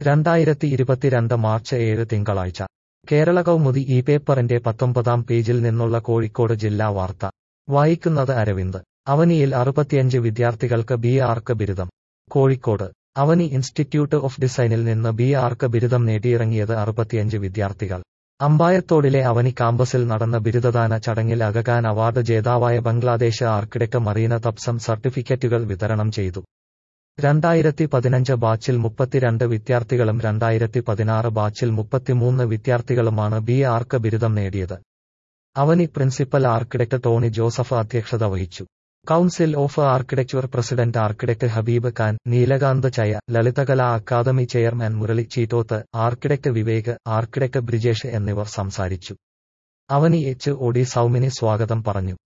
രണ്ടായിരത്തി ഇരുപത്തിരണ്ട് മാർച്ച് ഏഴ് തിങ്കളാഴ്ച കേരള കൗമുദി ഈ പേപ്പറിന്റെ പത്തൊമ്പതാം പേജിൽ നിന്നുള്ള കോഴിക്കോട് ജില്ലാ വാർത്ത വായിക്കുന്നത് അരവിന്ദ് അവനിയിൽ അറുപത്തിയഞ്ച് വിദ്യാർത്ഥികൾക്ക് ബി ആർക്ക് ബിരുദം കോഴിക്കോട് അവനി ഇൻസ്റ്റിറ്റ്യൂട്ട് ഓഫ് ഡിസൈനിൽ നിന്ന് ബി ആർക്ക് ബിരുദം നേടിയിറങ്ങിയത് അറുപത്തിയഞ്ച് വിദ്യാർത്ഥികൾ അമ്പായത്തോടിലെ അവനി കാമ്പസിൽ നടന്ന ബിരുദദാന ചടങ്ങിൽ അഗകാൻ അവാർഡ് ജേതാവായ ബംഗ്ലാദേശ് ആർക്കിടെക്ട് മറീന തപ്സം സർട്ടിഫിക്കറ്റുകൾ വിതരണം ചെയ്തു രണ്ടായിരത്തി പതിനഞ്ച് ബാച്ചിൽ മുപ്പത്തിരണ്ട് വിദ്യാർത്ഥികളും രണ്ടായിരത്തി പതിനാറ് ബാച്ചിൽ മുപ്പത്തിമൂന്ന് വിദ്യാർത്ഥികളുമാണ് ബി ആർക്ക് ബിരുദം നേടിയത് അവനി പ്രിൻസിപ്പൽ ആർക്കിടെക്ട് ടോണി ജോസഫ് അധ്യക്ഷത വഹിച്ചു council of architecture president architect Habeeb Khan Nilkanth Chhaya Lalithakala academy chairman Murali Cheeroth architect Vivek architect Brijesh എന്നിവർ സംസാരിച്ചു അവനി എച്ച് ഒടി സൗമിനി സ്വാഗതം പറഞ്ഞു